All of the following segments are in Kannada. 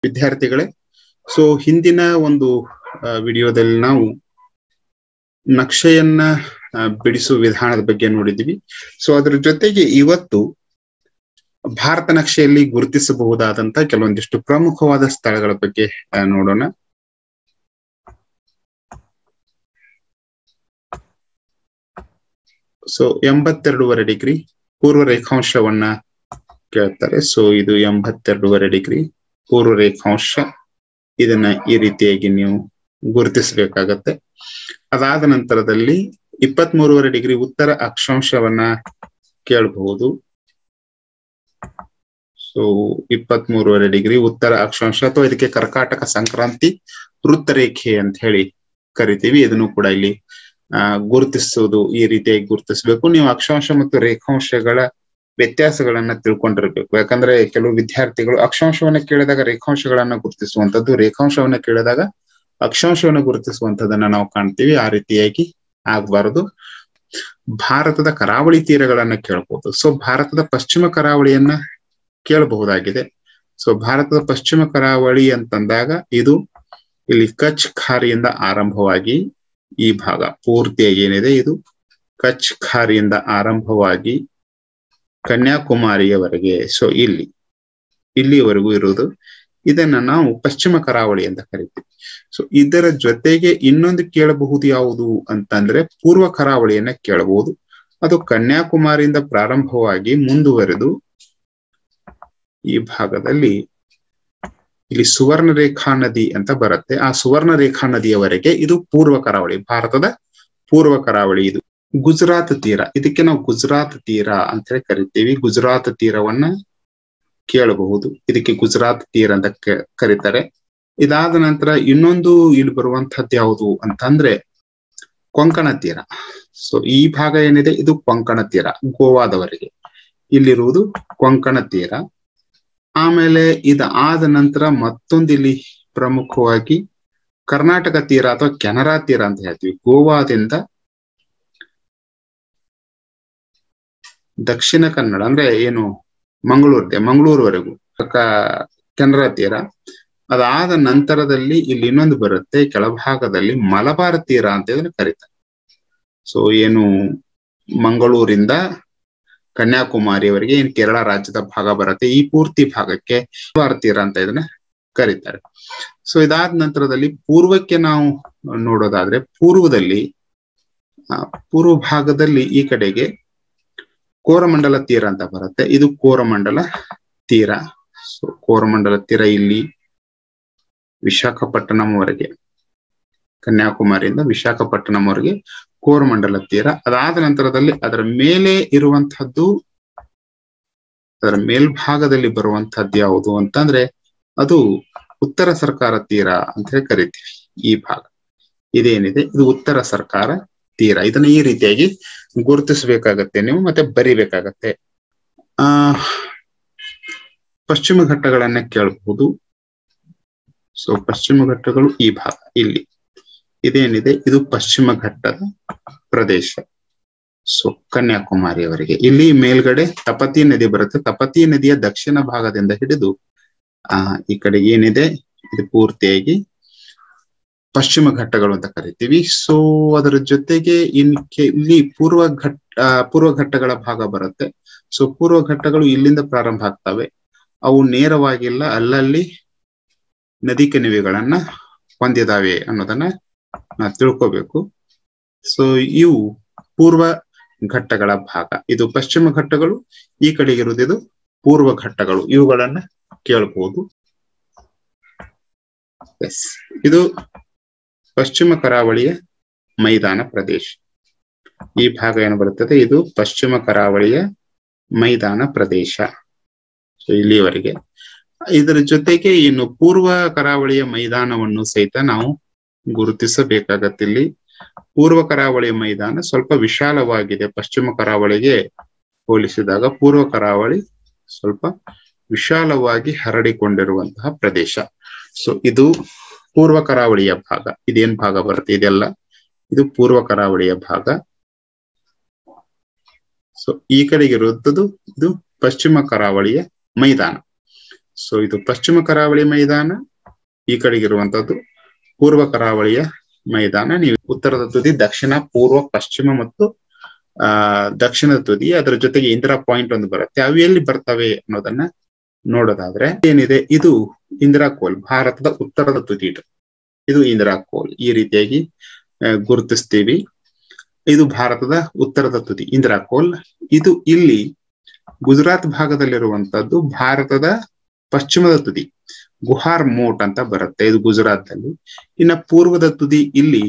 ವಿದ್ಯಾರ್ಥಿಗಳೇ ಸೊ ಹಿಂದಿನ ಒಂದು ವಿಡಿಯೋದಲ್ಲಿ ನಾವು ನಕ್ಷೆಯನ್ನ ಆ, ಬಿಡಿಸುವ ವಿಧಾನದ ಬಗ್ಗೆ ನೋಡಿದ್ವಿ ಸೊ ಅದ್ರ ಜೊತೆಗೆ ಇವತ್ತು ಭಾರತ ನಕ್ಷೆಯಲ್ಲಿ ಗುರುತಿಸಬಹುದಾದಂತ ಕೆಲವೊಂದಿಷ್ಟು ಪ್ರಮುಖವಾದ ಸ್ಥಳಗಳ ಬಗ್ಗೆ ಆ, ನೋಡೋಣ ಸೊ ಎಂಬತ್ತೆರಡೂವರೆ ಡಿಗ್ರಿ ಪೂರ್ವ ರೇಖಾಂಶವನ್ನ ಕೇಳ್ತಾರೆ ಸೊ ಇದು ಎಂಬತ್ತೆರಡೂವರೆ ಡಿಗ್ರಿ ಪೂರ್ವ ರೇಖಾಂಶ ಇದನ್ನ ಈ ರೀತಿಯಾಗಿ ನೀವು ಗುರುತಿಸಬೇಕಾಗತ್ತೆ ಅದಾದ ನಂತರದಲ್ಲಿ ಇಪ್ಪತ್ತ್ ಮೂರುವರೆ ಡಿಗ್ರಿ ಉತ್ತರ ಅಕ್ಷಾಂಶವನ್ನ ಕೇಳಬಹುದು ಸೊ ಇಪ್ಪತ್ತ್ ಮೂರುವರೆ ಡಿಗ್ರಿ ಉತ್ತರ ಅಕ್ಷಾಂಶ ಅಥವಾ ಇದಕ್ಕೆ ಕರ್ಕಾಟಕ ಸಂಕ್ರಾಂತಿ ವೃತ್ತರೇಖೆ ಅಂತ ಹೇಳಿ ಕರಿತೀವಿ ಇದನ್ನು ಕೂಡ ಇಲ್ಲಿ ಆ ಗುರುತಿಸುವುದು ಈ ರೀತಿಯಾಗಿ ಗುರುತಿಸಬೇಕು ನೀವು ಅಕ್ಷಾಂಶ ಮತ್ತು ರೇಖಾಂಶಗಳ ವ್ಯತ್ಯಾಸಗಳನ್ನ ತಿಳ್ಕೊಂಡಿರ್ಬೇಕು ಯಾಕಂದ್ರೆ ಕೆಲವು ವಿದ್ಯಾರ್ಥಿಗಳು ಅಕ್ಷಾಂಶವನ್ನ ಕೇಳಿದಾಗ ರೇಖಾಂಶಗಳನ್ನ ಗುರುತಿಸುವಂತದ್ದು ರೇಖಾಂಶವನ್ನ ಕೇಳಿದಾಗ ಅಕ್ಷಾಂಶವನ್ನ ಗುರುತಿಸುವಂತದನ್ನ ನಾವು ಕಾಣ್ತೀವಿ ಆ ರೀತಿಯಾಗಿ ಆಗ್ಬಾರದು ಭಾರತದ ಕರಾವಳಿ ತೀರಗಳನ್ನ ಕೇಳಬಹುದು ಸೊ ಭಾರತದ ಪಶ್ಚಿಮ ಕರಾವಳಿಯನ್ನ ಕೇಳಬಹುದಾಗಿದೆ ಸೊ ಭಾರತದ ಪಶ್ಚಿಮ ಕರಾವಳಿ ಅಂತಂದಾಗ ಇದು ಇಲ್ಲಿ ಕಚ್ ಖಾರಿಯಿಂದ ಆರಂಭವಾಗಿ ಈ ಭಾಗ ಪೂರ್ತಿಯಾಗಿ ಏನಿದೆ ಇದು ಕಚ್ ಖಾರಿಯಿಂದ ಆರಂಭವಾಗಿ ಕನ್ಯಾಕುಮಾರಿಯವರೆಗೆ ಸೊ ಇಲ್ಲಿ ಇಲ್ಲಿವರೆಗೂ ಇರುವುದು ಇದನ್ನ ನಾವು ಪಶ್ಚಿಮ ಕರಾವಳಿ ಅಂತ ಕರಿತೀವಿ ಸೊ ಇದರ ಜೊತೆಗೆ ಇನ್ನೊಂದು ಕೇಳಬಹುದು ಯಾವುದು ಅಂತಂದ್ರೆ ಪೂರ್ವ ಕರಾವಳಿಯನ್ನ ಕೇಳಬಹುದು ಅದು ಕನ್ಯಾಕುಮಾರಿಯಿಂದ ಪ್ರಾರಂಭವಾಗಿ ಮುಂದುವರೆದು ಈ ಭಾಗದಲ್ಲಿ ಇಲ್ಲಿ ಸುವರ್ಣ ರೇಖಾ ನದಿ ಅಂತ ಬರುತ್ತೆ ಆ ಸುವರ್ಣ ರೇಖಾ ನದಿಯವರೆಗೆ ಇದು ಪೂರ್ವ ಕರಾವಳಿ ಭಾರತದ ಪೂರ್ವ ಕರಾವಳಿ ಇದು ಗುಜರಾತ್ ತೀರ ಇದಕ್ಕೆ ನಾವು ಗುಜರಾತ್ ತೀರ ಅಂತ ಹೇಳಿ ಕರಿತೀವಿ ಗುಜರಾತ್ ತೀರವನ್ನ ಕೇಳಬಹುದು ಇದಕ್ಕೆ ಗುಜರಾತ್ ತೀರ ಅಂತ ಕರೀತಾರೆ ಇದಾದ ನಂತರ ಇನ್ನೊಂದು ಇಲ್ಲಿ ಬರುವಂತಹದ್ದು ಯಾವುದು ಅಂತಂದ್ರೆ ಕೊಂಕಣ ತೀರ ಸೊ ಈ ಭಾಗ ಏನಿದೆ ಇದು ಕೊಂಕಣ ತೀರ ಗೋವಾದವರೆಗೆ ಇಲ್ಲಿರುವುದು ಕೊಂಕಣ ತೀರ ಆಮೇಲೆ ಇದ ಆದ ನಂತರ ಮತ್ತೊಂದು ಇಲ್ಲಿ ಪ್ರಮುಖವಾಗಿ ಕರ್ನಾಟಕ ತೀರ ಅಥವಾ ಕೆನರಾ ತೀರ ಅಂತ ಹೇಳ್ತೀವಿ ಗೋವಾದಿಂದ ದಕ್ಷಿಣ ಕನ್ನಡ ಅಂದ್ರೆ ಏನು ಮಂಗಳೂರಿದೆ ಮಂಗಳೂರುವರೆಗೂ ಕೆನರಾ ತೀರ ಅದಾದ ನಂತರದಲ್ಲಿ ಇಲ್ಲಿ ಇನ್ನೊಂದು ಬರುತ್ತೆ ಕೆಳಭಾಗದಲ್ಲಿ ಮಲಬಾರ್ ತೀರ ಅಂತ ಇದನ್ನ ಕರೀತಾರೆ ಸೊ ಏನು ಮಂಗಳೂರಿಂದ ಕನ್ಯಾಕುಮಾರಿಯವರೆಗೆ ಏನ್ ಕೇರಳ ರಾಜ್ಯದ ಭಾಗ ಬರುತ್ತೆ ಈ ಪೂರ್ತಿ ಭಾಗಕ್ಕೆ ಮಲಬಾರ್ ತೀರ ಅಂತ ಇದನ್ನ ಕರೀತಾರೆ ಸೊ ಇದಾದ ನಂತರದಲ್ಲಿ ಪೂರ್ವಕ್ಕೆ ನಾವು ನೋಡೋದಾದ್ರೆ ಪೂರ್ವದಲ್ಲಿ ಪೂರ್ವ ಭಾಗದಲ್ಲಿ ಈ ಕಡೆಗೆ ಕೋರಮಂಡಲ ತೀರ ಅಂತ ಬರುತ್ತೆ ಇದು ಕೋರಮಂಡಲ ತೀರ ಸೊ ಕೋರಮಂಡಲ ತೀರ ಇಲ್ಲಿ ವಿಶಾಖಪಟ್ಟಣಂವರೆಗೆ ಕನ್ಯಾಕುಮಾರಿಯಿಂದ ವಿಶಾಖಪಟ್ಟಣಂವರೆಗೆ ಕೋರಮಂಡಲ ತೀರ ಅದಾದ ನಂತರದಲ್ಲಿ ಅದರ ಮೇಲೆ ಇರುವಂತಹದ್ದು ಅದರ ಮೇಲ್ಭಾಗದಲ್ಲಿ ಬರುವಂತಹದ್ದು ಯಾವುದು ಅಂತಂದ್ರೆ ಅದು ಉತ್ತರ ಸರ್ಕಾರ ತೀರ ಅಂತ ಹೇಳಿ ಕರಿತೀವಿ ಈ ಭಾಗ ಇದೇನಿದೆ ಇದು ಉತ್ತರ ಸರ್ಕಾರ ತೀರ ಇದನ್ನ ಈ ರೀತಿಯಾಗಿ ಗುರುತಿಸಬೇಕಾಗತ್ತೆ ನೀವು ಮತ್ತೆ ಬರಿಬೇಕಾಗತ್ತೆ ಆ ಪಶ್ಚಿಮ ಘಟ್ಟಗಳನ್ನ ಕೇಳಬಹುದು ಸೊ ಪಶ್ಚಿಮ ಘಟ್ಟಗಳು ಈ ಭಾಗ ಇಲ್ಲಿ ಇದೇನಿದೆ ಇದು ಪಶ್ಚಿಮ ಘಟ್ಟದ ಪ್ರದೇಶ ಸೊ ಕನ್ಯಾಕುಮಾರಿಯವರೆಗೆ ಇಲ್ಲಿ ಮೇಲ್ಗಡೆ ತಪತಿ ನದಿ ಬರುತ್ತೆ ತಪತಿ ನದಿಯ ದಕ್ಷಿಣ ಭಾಗದಿಂದ ಹಿಡಿದು ಆ ಈ ಕಡೆ ಏನಿದೆ ಇದು ಪೂರ್ತಿಯಾಗಿ ಪಶ್ಚಿಮ ಘಟ್ಟಗಳು ಅಂತ ಕರಿತೀವಿ ಸೊ ಅದರ ಜೊತೆಗೆ ಇನ್ ಇಲ್ಲಿ ಪೂರ್ವ ಘಟ್ಟ ಪೂರ್ವ ಘಟ್ಟಗಳ ಭಾಗ ಬರುತ್ತೆ ಸೊ ಪೂರ್ವ ಘಟ್ಟಗಳು ಇಲ್ಲಿಂದ ಪ್ರಾರಂಭ ಆಗ್ತವೆ ಅವು ನೇರವಾಗಿಲ್ಲ ಅಲ್ಲಲ್ಲಿ ನದಿ ಕಣಿವೆಗಳನ್ನ ಹೊಂದಿದಾವೆ ಅನ್ನೋದನ್ನ ನಾವು ತಿಳ್ಕೋಬೇಕು ಸೊ ಇವು ಪೂರ್ವ ಘಟ್ಟಗಳ ಭಾಗ ಇದು ಪಶ್ಚಿಮ ಘಟ್ಟಗಳು ಈ ಕಡೆಗಿರುವುದು ಇದು ಪೂರ್ವ ಘಟ್ಟಗಳು ಇವುಗಳನ್ನ ಕೇಳಬಹುದು ಎಸ್ ಇದು ಪಶ್ಚಿಮ ಕರಾವಳಿಯ ಮೈದಾನ ಪ್ರದೇಶ ಈ ಭಾಗ ಏನು ಬರುತ್ತದೆ ಇದು ಪಶ್ಚಿಮ ಕರಾವಳಿಯ ಮೈದಾನ ಪ್ರದೇಶ ಸೊ ಇಲ್ಲಿಯವರೆಗೆ ಇದರ ಜೊತೆಗೆ ಇನ್ನು ಪೂರ್ವ ಕರಾವಳಿಯ ಮೈದಾನವನ್ನು ಸಹಿತ ನಾವು ಗುರುತಿಸಬೇಕಾಗತ್ತೆ ಇಲ್ಲಿ ಪೂರ್ವ ಕರಾವಳಿಯ ಮೈದಾನ ಸ್ವಲ್ಪ ವಿಶಾಲವಾಗಿದೆ ಪಶ್ಚಿಮ ಕರಾವಳಿಗೆ ಹೋಲಿಸಿದಾಗ ಪೂರ್ವ ಕರಾವಳಿ ಸ್ವಲ್ಪ ವಿಶಾಲವಾಗಿ ಹರಡಿಕೊಂಡಿರುವಂತಹ ಪ್ರದೇಶ ಸೊ ಇದು ಪೂರ್ವ ಕರಾವಳಿಯ ಭಾಗ ಇದೇನ್ ಭಾಗ ಬರುತ್ತೆ ಇದೆಲ್ಲ ಇದು ಪೂರ್ವ ಕರಾವಳಿಯ ಭಾಗ ಸೊ ಈ ಕಡೆಗೆ ಇರುವಂತದ್ದು ಇದು ಪಶ್ಚಿಮ ಕರಾವಳಿಯ ಮೈದಾನ ಸೊ ಇದು ಪಶ್ಚಿಮ ಕರಾವಳಿ ಮೈದಾನ ಈ ಕಡೆಗಿರುವಂತದ್ದು ಪೂರ್ವ ಕರಾವಳಿಯ ಮೈದಾನ ನೀವು ಉತ್ತರದ ತುದಿ ದಕ್ಷಿಣ ಪೂರ್ವ ಪಶ್ಚಿಮ ಮತ್ತು ಆ ದಕ್ಷಿಣದ ತುದಿ ಅದರ ಜೊತೆಗೆ ಇಂದಿರಾ ಪಾಯಿಂಟ್ ಒಂದು ಬರುತ್ತೆ ಅವು ಎಲ್ಲಿ ಬರ್ತವೆ ಅನ್ನೋದನ್ನ ನೋಡೋದಾದ್ರೆ ಏನಿದೆ ಇದು ಇಂದಿರಾ ಕೋಲ್ ಭಾರತದ ಉತ್ತರದ ತುದಿ ಇದು ಇದು ಇಂದಿರಾ ಕೋಲ್ ಈ ರೀತಿಯಾಗಿ ಗುರುತಿಸ್ತೀವಿ ಇದು ಭಾರತದ ಉತ್ತರದ ತುದಿ ಇಂದಿರಾ ಕೋಲ್ ಇದು ಇಲ್ಲಿ ಗುಜರಾತ್ ಭಾಗದಲ್ಲಿರುವಂತದ್ದು ಭಾರತದ ಪಶ್ಚಿಮದ ತುದಿ ಗುಹಾರ್ ಮೋಟ್ ಅಂತ ಬರುತ್ತೆ ಇದು ಗುಜರಾತ್ ಅಲ್ಲಿ ಇನ್ನ ಪೂರ್ವದ ತುದಿ ಇಲ್ಲಿ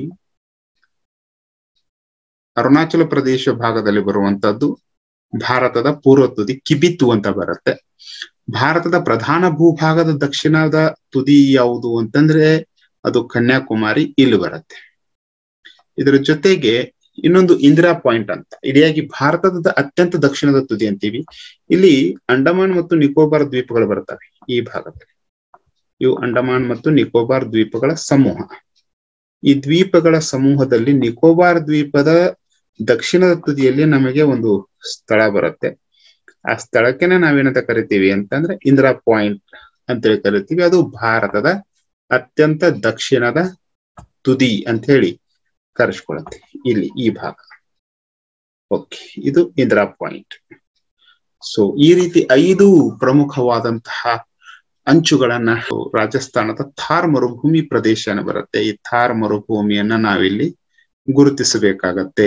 ಅರುಣಾಚಲ ಪ್ರದೇಶ ಭಾಗದಲ್ಲಿ ಬರುವಂತದ್ದು ಭಾರತದ ಪೂರ್ವ ತುದಿ ಕಿಬಿತ್ತು ಅಂತ ಬರುತ್ತೆ ಭಾರತದ ಪ್ರಧಾನ ಭೂಭಾಗದ ದಕ್ಷಿಣದ ತುದಿ ಯಾವುದು ಅಂತಂದ್ರೆ ಅದು ಕನ್ಯಾಕುಮಾರಿ ಇಲ್ಲಿ ಬರುತ್ತೆ ಇದರ ಜೊತೆಗೆ ಇನ್ನೊಂದು ಇಂದಿರಾ ಪಾಯಿಂಟ್ ಅಂತ ಇಡಿಯಾಗಿ ಭಾರತದ ಅತ್ಯಂತ ದಕ್ಷಿಣದ ತುದಿ ಅಂತೀವಿ ಇಲ್ಲಿ ಅಂಡಮಾನ್ ಮತ್ತು ನಿಕೋಬಾರ್ ದ್ವೀಪಗಳು ಬರ್ತವೆ ಈ ಭಾಗದಲ್ಲಿ ಇವು ಅಂಡಮಾನ್ ಮತ್ತು ನಿಕೋಬಾರ್ ದ್ವೀಪಗಳ ಸಮೂಹ ಈ ದ್ವೀಪಗಳ ಸಮೂಹದಲ್ಲಿ ನಿಕೋಬಾರ್ ದ್ವೀಪದ ದಕ್ಷಿಣದ ತುದಿಯಲ್ಲಿ ನಮಗೆ ಒಂದು ಸ್ಥಳ ಬರುತ್ತೆ ಆ ಸ್ಥಳಕ್ಕೆನೆ ನಾವೇನಂತ ಕರಿತೀವಿ ಅಂತಂದ್ರೆ ಇಂದಿರಾ ಪಾಯಿಂಟ್ ಅಂತೇಳಿ ಕರಿತೀವಿ ಅದು ಭಾರತದ ಅತ್ಯಂತ ದಕ್ಷಿಣದ ತುದಿ ಅಂತ ಹೇಳಿ ಕರೆಸ್ಕೊಳತ್ತೆ ಇಲ್ಲಿ ಈ ಭಾಗ ಓಕೆ ಇದು ಇಂದಿರಾ ಪಾಯಿಂಟ್ ಸೊ ಈ ರೀತಿ ಐದು ಪ್ರಮುಖವಾದಂತಹ ಅಂಚುಗಳನ್ನ ರಾಜಸ್ಥಾನದ ಥಾರ್ ಮರುಭೂಮಿ ಪ್ರದೇಶನ ಬರುತ್ತೆ ಈ ಥಾರ್ ಮರುಭೂಮಿಯನ್ನ ನಾವಿಲ್ಲಿ ಗುರುತಿಸಬೇಕಾಗತ್ತೆ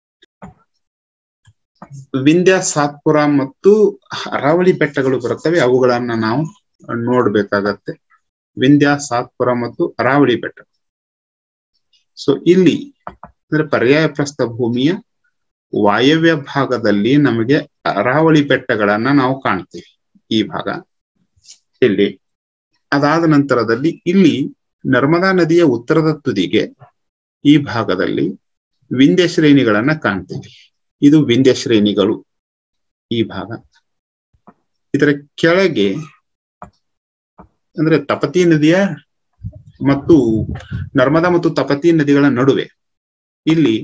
ವಿಂಧ್ಯ ಸಾತ್ಪುರ ಮತ್ತು ಅರಾವಳಿ ಬೆಟ್ಟಗಳು ಬರುತ್ತವೆ ಅವುಗಳನ್ನ ನಾವು ನೋಡ್ಬೇಕಾಗತ್ತೆ ವಿಂಧ್ಯ ಸಾತ್ಪುರ ಮತ್ತು ಅರಾವಳಿ ಬೆಟ್ಟ ಸೊ ಇಲ್ಲಿ ಅಂದ್ರೆ ಪರ್ಯಾಯ ಪ್ರಸ್ಥ ಭೂಮಿಯ ವಾಯವ್ಯ ಭಾಗದಲ್ಲಿ ನಮಗೆ ಅರಾವಳಿ ಬೆಟ್ಟಗಳನ್ನ ನಾವು ಕಾಣ್ತೀವಿ ಈ ಭಾಗ ಇಲ್ಲಿ ಅದಾದ ನಂತರದಲ್ಲಿ ಇಲ್ಲಿ ನರ್ಮದಾ ನದಿಯ ಉತ್ತರದ ತುದಿಗೆ ಈ ಭಾಗದಲ್ಲಿ ವಿಂಧ್ಯ ಶ್ರೇಣಿಗಳನ್ನ ಕಾಣ್ತೀವಿ ಇದು ವಿಂಧ್ಯ ಶ್ರೇಣಿಗಳು ಈ ಭಾಗ ಇದರ ಕೆಳಗೆ ಅಂದ್ರೆ ತಪತಿ ನದಿಯ ಮತ್ತು ನರ್ಮದಾ ಮತ್ತು ತಪತಿ ನದಿಗಳ ನಡುವೆ ಇಲ್ಲಿ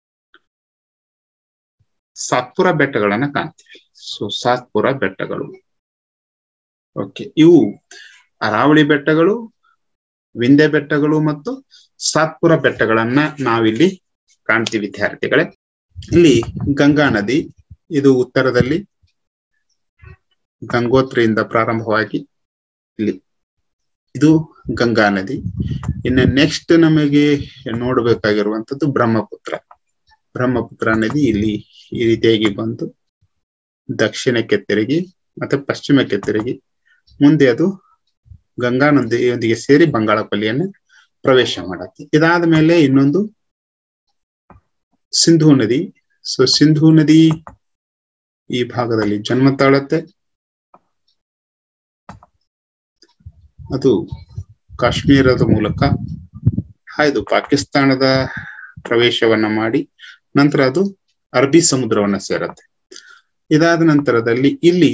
ಸಾತ್ಪುರ ಬೆಟ್ಟಗಳನ್ನ ಕಾಣ್ತೀವಿ ಸೊ ಸಾತ್ಪುರ ಬೆಟ್ಟಗಳು ಓಕೆ ಇವು ಅರಾವಳಿ ಬೆಟ್ಟಗಳು ವಿಂಧ್ಯ ಬೆಟ್ಟಗಳು ಮತ್ತು ಸಾತ್ಪುರ ಬೆಟ್ಟಗಳನ್ನ ನಾವಿಲ್ಲಿ ಕಾಣ್ತೀವಿ ವಿದ್ಯಾರ್ಥಿಗಳೇ ಇಲ್ಲಿ ಗಂಗಾ ನದಿ ಇದು ಉತ್ತರದಲ್ಲಿ ಗಂಗೋತ್ರಿಯಿಂದ ಪ್ರಾರಂಭವಾಗಿ ಇಲ್ಲಿ ಇದು ಗಂಗಾ ನದಿ ಇನ್ನು ನೆಕ್ಸ್ಟ್ ನಮಗೆ ನೋಡ್ಬೇಕಾಗಿರುವಂತದ್ದು ಬ್ರಹ್ಮಪುತ್ರ ಬ್ರಹ್ಮಪುತ್ರ ನದಿ ಇಲ್ಲಿ ಈ ರೀತಿಯಾಗಿ ಬಂದು ದಕ್ಷಿಣಕ್ಕೆ ತಿರುಗಿ ಮತ್ತೆ ಪಶ್ಚಿಮಕ್ಕೆ ತಿರುಗಿ ಮುಂದೆ ಅದು ಗಂಗಾ ನದಿಯೊಂದಿಗೆ ಸೇರಿ ಬಂಗಾಳಕೊಲ್ಲಿಯನ್ನು ಪ್ರವೇಶ ಮಾಡತ್ತೆ ಇದಾದ ಮೇಲೆ ಇನ್ನೊಂದು ಸಿಂಧೂ ನದಿ ಸೊ ಸಿಂಧೂ ನದಿ ಈ ಭಾಗದಲ್ಲಿ ಜನ್ಮ ತಾಳತ್ತೆ ಅದು ಕಾಶ್ಮೀರದ ಮೂಲಕ ಹಾಯ್ದು ಪಾಕಿಸ್ತಾನದ ಪ್ರವೇಶವನ್ನ ಮಾಡಿ ನಂತರ ಅದು ಅರಬ್ಬಿ ಸಮುದ್ರವನ್ನ ಸೇರತ್ತೆ ಇದಾದ ನಂತರದಲ್ಲಿ ಇಲ್ಲಿ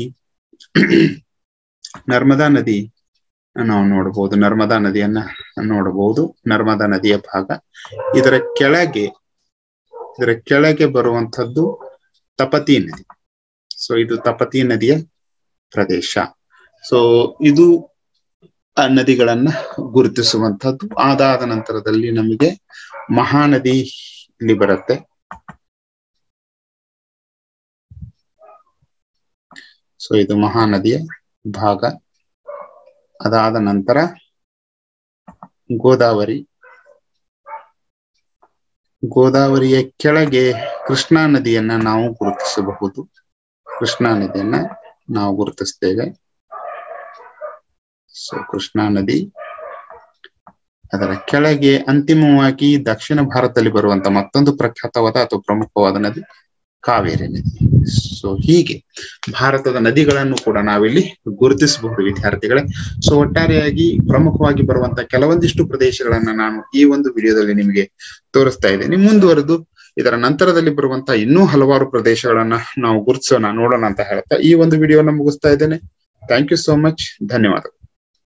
ನರ್ಮದಾ ನದಿ ನಾವು ನೋಡಬಹುದು ನರ್ಮದಾ ನದಿಯನ್ನ ನೋಡಬಹುದು ನರ್ಮದಾ ನದಿಯ ಭಾಗ ಇದರ ಕೆಳಗೆ ಇದರ ಕೆಳಗೆ ಬರುವಂತದ್ದು ತಪತಿ ನದಿ ಸೊ ಇದು ತಪತಿ ನದಿಯ ಪ್ರದೇಶ ಸೊ ಇದು ಆ ನದಿಗಳನ್ನ ಗುರುತಿಸುವಂತದ್ದು ಅದಾದ ನಂತರದಲ್ಲಿ ನಮಗೆ ಮಹಾನದಿ ಇಲ್ಲಿ ಬರುತ್ತೆ ಸೊ ಇದು ಮಹಾನದಿಯ ಭಾಗ ಅದಾದ ನಂತರ ಗೋದಾವರಿ ಗೋದಾವರಿಯ ಕೆಳಗೆ ಕೃಷ್ಣಾ ನದಿಯನ್ನ ನಾವು ಗುರುತಿಸಬಹುದು ಕೃಷ್ಣಾ ನದಿಯನ್ನ ನಾವು ಗುರುತಿಸ್ತೇವೆ ಸೊ ಕೃಷ್ಣಾ ನದಿ ಅದರ ಕೆಳಗೆ ಅಂತಿಮವಾಗಿ ದಕ್ಷಿಣ ಭಾರತದಲ್ಲಿ ಬರುವಂತ ಮತ್ತೊಂದು ಪ್ರಖ್ಯಾತವಾದ ಅಥವಾ ಪ್ರಮುಖವಾದ ನದಿ ಕಾವೇರಿ ನದಿ ಸೊ ಹೀಗೆ ಭಾರತದ ನದಿಗಳನ್ನು ಕೂಡ ನಾವಿಲ್ಲಿ ಗುರುತಿಸಬಹುದು ವಿದ್ಯಾರ್ಥಿಗಳೇ ಸೊ ಒಟ್ಟಾರೆಯಾಗಿ ಪ್ರಮುಖವಾಗಿ ಬರುವಂತ ಕೆಲವೊಂದಿಷ್ಟು ಪ್ರದೇಶಗಳನ್ನ ನಾನು ಈ ಒಂದು ವಿಡಿಯೋದಲ್ಲಿ ನಿಮಗೆ ತೋರಿಸ್ತಾ ಇದ್ದೇನೆ ಮುಂದುವರೆದು ಇದರ ನಂತರದಲ್ಲಿ ಬರುವಂತಹ ಇನ್ನೂ ಹಲವಾರು ಪ್ರದೇಶಗಳನ್ನ ನಾವು ಗುರುತಿಸೋಣ ನೋಡೋಣ ಅಂತ ಹೇಳ್ತಾ ಈ ಒಂದು ವಿಡಿಯೋನ ಮುಗಿಸ್ತಾ ಇದ್ದೇನೆ ಥ್ಯಾಂಕ್ ಯು ಸೋ ಮಚ್ ಧನ್ಯವಾದಗಳು